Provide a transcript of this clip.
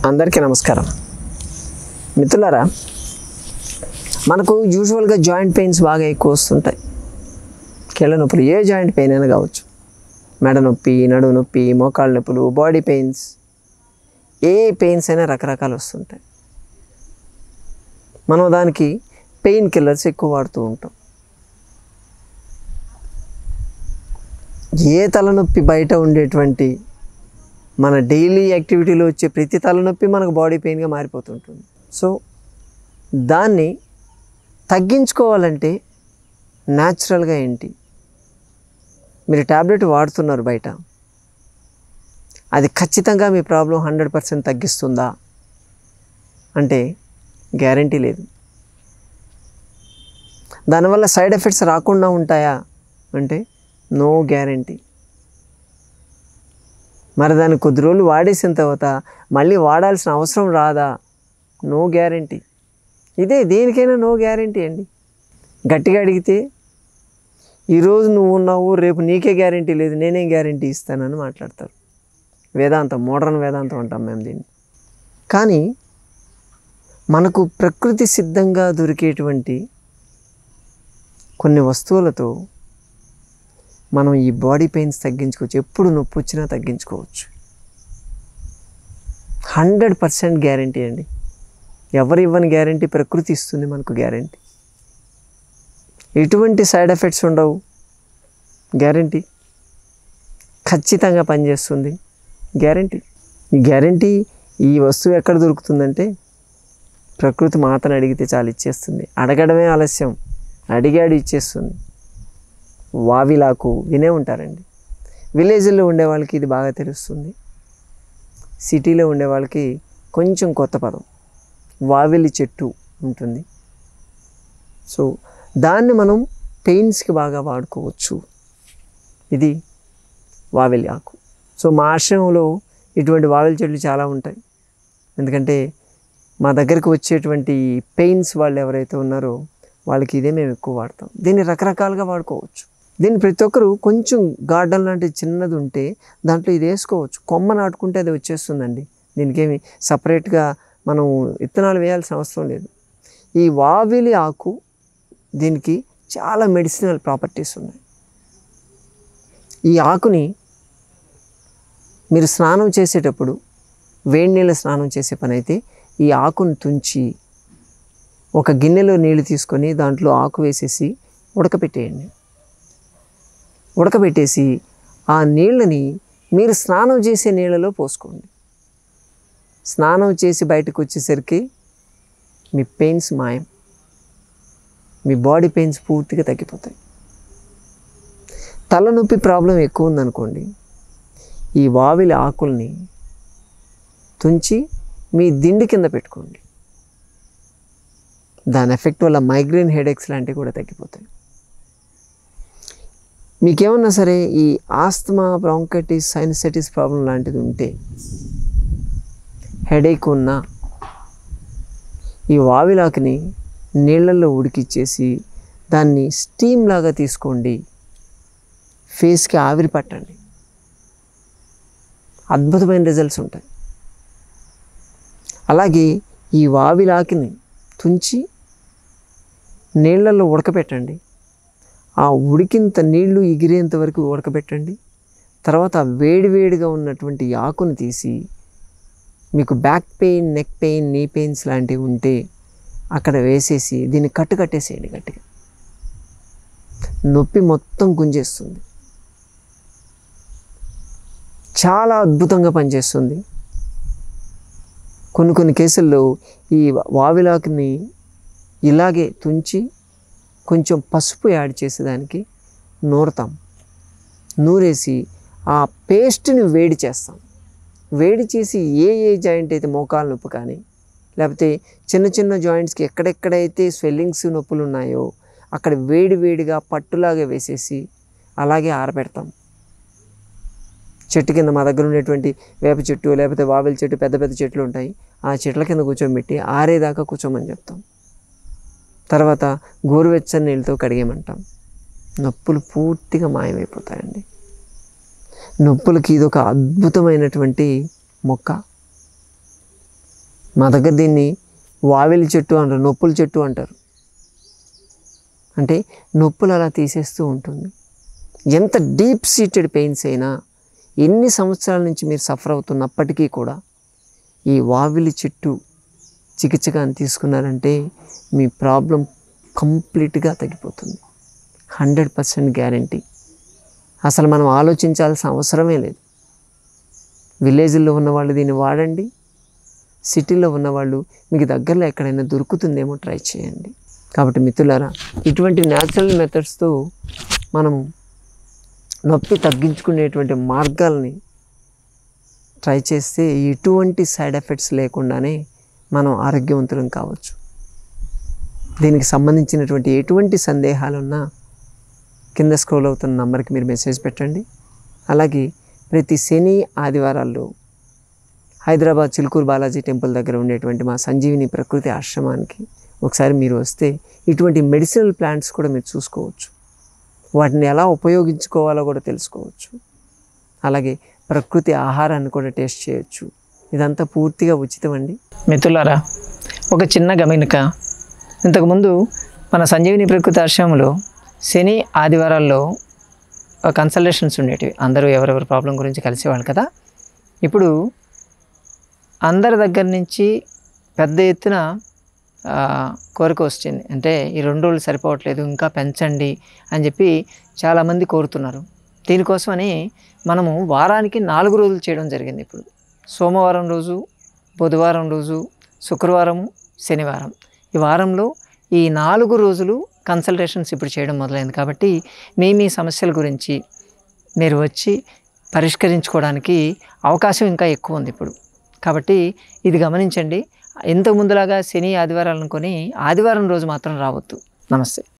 అందరికీ నమస్కారం మిత్రులారా మనకు యూజువల్గా జాయింట్ పెయిన్స్ బాగా ఎక్కువ వస్తుంటాయి కీళ్ళ నొప్పులు ఏ జాయింట్ పెయిన్ అయినా కావచ్చు మెడ నొప్పి నడుము నొప్పి మోకాళ్ళ నొప్పులు బాడీ పెయిన్స్ ఏ పెయిన్స్ అయినా రకరకాలు వస్తుంటాయి మనం దానికి పెయిన్ కిల్లర్స్ ఎక్కువ వాడుతూ ఉంటాం ఏ తలనొప్పి బయట ఉండేటువంటి మన డైలీ యాక్టివిటీలో వచ్చే ప్రతి తలనొప్పి మనకు బాడీ పెయిన్గా మారిపోతుంటుంది సో దాన్ని తగ్గించుకోవాలంటే న్యాచురల్గా ఏంటి మీరు ట్యాబ్లెట్ వాడుతున్నారు బయట అది ఖచ్చితంగా మీ ప్రాబ్లం హండ్రెడ్ పర్సెంట్ తగ్గిస్తుందా అంటే గ్యారంటీ లేదు దానివల్ల సైడ్ ఎఫెక్ట్స్ రాకుండా ఉంటాయా అంటే నో గ్యారంటీ మరి దాన్ని కొద్ది రోజులు వాడేసిన తర్వాత మళ్ళీ వాడాల్సిన అవసరం రాదా నో గ్యారంటీ ఇదే దేనికైనా నో గ్యారంటీ అండి గట్టిగా అడిగితే ఈరోజు నువ్వు ఉన్నావు రేపు నీకే గ్యారంటీ లేదు నేనేం గ్యారంటీ ఇస్తానని మాట్లాడతారు వేదాంతం మోడర్న్ వేదాంతం అంటాం మేము దీన్ని కానీ మనకు ప్రకృతి సిద్ధంగా దొరికేటువంటి కొన్ని వస్తువులతో మనం ఈ బాడీ పెయిన్స్ తగ్గించుకోవచ్చు ఎప్పుడు నొప్పి వచ్చినా తగ్గించుకోవచ్చు హండ్రెడ్ పర్సెంట్ గ్యారంటీ అండి ఎవరు ఇవ్వని గ్యారంటీ ప్రకృతి ఇస్తుంది మనకు గ్యారంటీ ఎటువంటి సైడ్ ఎఫెక్ట్స్ ఉండవు గ్యారంటీ ఖచ్చితంగా పనిచేస్తుంది గ్యారంటీ ఈ గ్యారంటీ ఈ వస్తువు ఎక్కడ దొరుకుతుందంటే ప్రకృతి మాతను అడిగితే చాలు ఇచ్చేస్తుంది అడగడమే ఆలస్యం అడిగాడు ఇచ్చేస్తుంది వావిలాకు వినే ఉంటారండి విలేజ్లో ఉండే వాళ్ళకి ఇది బాగా తెలుస్తుంది సిటీలో ఉండే వాళ్ళకి కొంచెం కొత్త పదం వావిలి చెట్టు ఉంటుంది సో దాన్ని మనం పెయిన్స్కి బాగా వాడుకోవచ్చు ఇది వావిలి ఆకు సో మా ఆశ్రమంలో ఇటువంటి వావిలి చెట్లు చాలా ఉంటాయి ఎందుకంటే మా దగ్గరికి వచ్చేటువంటి పెయిన్స్ వాళ్ళు ఎవరైతే ఉన్నారో వాళ్ళకి ఇదే మేము ఎక్కువ వాడతాం దీన్ని రకరకాలుగా వాడుకోవచ్చు దీన్ని ప్రతి ఒక్కరు కొంచెం గార్డెన్ లాంటి చిన్నది ఉంటే దాంట్లో ఇది వేసుకోవచ్చు కొమ్మ నాటుకుంటే అది వచ్చేస్తుందండి దీనికేమి సపరేట్గా మనం విత్తనాలు వేయాల్సిన అవసరం లేదు ఈ వావిలి ఆకు దీనికి చాలా మెడిసినల్ ప్రాపర్టీస్ ఉన్నాయి ఈ ఆకుని మీరు స్నానం చేసేటప్పుడు వేడి నీళ్ళ స్నానం చేసే పని అయితే ఈ ఆకును తుంచి ఒక గిన్నెలో నీళ్లు తీసుకొని దాంట్లో ఆకు వేసేసి ఉడకపెట్టేయండి ఉడకబెట్టేసి ఆ నీళ్ళని మీరు స్నానం చేసే నీళ్ళలో పోసుకోండి స్నానం చేసి బయటకు వచ్చేసరికి మీ పెయిన్స్ మాయం మీ బాడీ పెయిన్స్ పూర్తిగా తగ్గిపోతాయి తలనొప్పి ప్రాబ్లం ఎక్కువ ఉందనుకోండి ఈ వావిలి ఆకుల్ని తుంచి మీ దిండి కింద పెట్టుకోండి దాని ఎఫెక్ట్ వల్ల మైగ్రేన్ హెడేక్స్ లాంటివి కూడా తగ్గిపోతాయి మీకేమన్నా సరే ఈ ఆస్తమా బ్రాంకైటిస్ సైనసైటిస్ ప్రాబ్లం లాంటిది ఉంటే హెడేక్ ఉన్నా ఈ వావిలాకుని నీళ్ళల్లో ఉడికిచ్చేసి దాన్ని స్టీమ్ లాగా తీసుకోండి ఫేస్కి ఆవిరి పట్టండి అద్భుతమైన రిజల్ట్స్ ఉంటాయి అలాగే ఈ వావిలాకిని తుంచి నీళ్ళల్లో ఉడకపెట్టండి ఆ ఉడికింత నీళ్లు ఎగిరేంత వరకు ఉడకబెట్టండి తర్వాత వేడివేడిగా ఉన్నటువంటి ఆకును తీసి మీకు back pain neck pain knee pains లాంటివి ఉంటే అక్కడ వేసేసి దీన్ని కట్టు కట్టేసేయండి గట్టిగా నొప్పి మొత్తం గుంజేస్తుంది చాలా అద్భుతంగా పనిచేస్తుంది కొన్ని కొన్ని కేసుల్లో ఈ వావిలాకుని ఇలాగే తుంచి కొంచెం పసుపు యాడ్ చేసేదానికి నూరుతాం నూరేసి ఆ పేస్ట్ని వేడి చేస్తాం వేడి చేసి ఏ ఏ జాయింట్ అయితే మోకాలు నొప్పి కానీ లేకపోతే చిన్న చిన్న జాయింట్స్కి ఎక్కడెక్కడైతే స్వెల్లింగ్స్ నొప్పులు ఉన్నాయో అక్కడ వేడి వేడిగా పట్టులాగా వేసేసి అలాగే ఆరబెడతాం చెట్టు కింద మా దగ్గర ఉండేటువంటి వేప చెట్టు లేకపోతే వావిల చెట్టు పెద్ద పెద్ద చెట్లు ఉంటాయి ఆ చెట్ల కింద కూర్చోబెట్టి ఆరేదాకా కూర్చోమని చెప్తాం తర్వాత గోరువెచ్చని నీళ్ళతో కడిగేమంటాం నొప్పులు పూర్తిగా మాయమైపోతాయండి నొప్పులకి ఇది ఒక అద్భుతమైనటువంటి మొక్క మా దగ్గర దీన్ని వావిలి చెట్టు అంటారు నొప్పుల చెట్టు అంటారు అంటే నొప్పులు అలా తీసేస్తూ ఉంటుంది ఎంత డీప్ సీటెడ్ పెయిన్స్ అయినా ఎన్ని సంవత్సరాల నుంచి మీరు సఫర్ అవుతున్నప్పటికీ కూడా ఈ వావిలి చెట్టు చికిత్స కానీ తీసుకున్నారంటే మీ ప్రాబ్లం కంప్లీట్గా తగ్గిపోతుంది హండ్రెడ్ పర్సెంట్ గ్యారంటీ అసలు మనం ఆలోచించాల్సిన అవసరమే లేదు విలేజ్లో ఉన్నవాళ్ళు దీన్ని వాడండి సిటీలో ఉన్నవాళ్ళు మీకు దగ్గరలో ఎక్కడైనా దొరుకుతుందేమో ట్రై చేయండి కాబట్టి మిత్రులారా ఇటువంటి న్యాచురల్ మెథడ్స్తో మనం నొప్పి తగ్గించుకునేటువంటి మార్గాల్ని ట్రై చేస్తే ఎటువంటి సైడ్ ఎఫెక్ట్స్ లేకుండానే మనం ఆరోగ్యవంతులం కావచ్చు దీనికి సంబంధించినటువంటి ఎటువంటి సందేహాలున్నా కింద స్క్రోల్ అవుతున్న నంబర్కి మీరు మెసేజ్ పెట్టండి అలాగే ప్రతి శని ఆదివారాల్లో హైదరాబాద్ చిలుకూరు బాలాజీ టెంపుల్ దగ్గర ఉండేటువంటి మా సంజీవిని ప్రకృతి ఆశ్రమానికి ఒకసారి మీరు వస్తే ఇటువంటి మెడిసినల్ ప్లాంట్స్ కూడా మీరు చూసుకోవచ్చు వాటిని ఎలా ఉపయోగించుకోవాలో కూడా తెలుసుకోవచ్చు అలాగే ప్రకృతి ఆహారాన్ని కూడా టేస్ట్ చేయొచ్చు ఇదంతా పూర్తిగా ఉచితం అండి మిత్రులారా ఒక చిన్న గమనిక ఇంతకుముందు మన సంజీవిని ప్రకృతి ఆశ్రమంలో శని ఆదివారాల్లో కన్సల్టేషన్స్ ఉండేటివి అందరూ ఎవరెవరి ప్రాబ్లం గురించి కలిసేవాళ్ళు కదా ఇప్పుడు అందరి దగ్గర నుంచి పెద్ద ఎత్తున ఆ, కోరిక వచ్చింది అంటే ఈ రెండు రోజులు సరిపోవట్లేదు ఇంకా పెంచండి అని చెప్పి చాలామంది కోరుతున్నారు దీనికోసమని మనము వారానికి నాలుగు రోజులు చేయడం జరిగింది ఇప్పుడు సోమవారం రోజు బుధవారం రోజు శుక్రవారము శనివారం ఈ వారంలో ఈ నాలుగు రోజులు కన్సల్టేషన్స్ ఇప్పుడు చేయడం మొదలైంది కాబట్టి మీ మీ సమస్యల గురించి మీరు వచ్చి పరిష్కరించుకోవడానికి అవకాశం ఇంకా ఎక్కువ ఉంది ఇప్పుడు కాబట్టి ఇది గమనించండి ఇంతకు ముందులాగా శని ఆదివారాలు అనుకొని ఆదివారం రోజు మాత్రం రావద్దు నమస్తే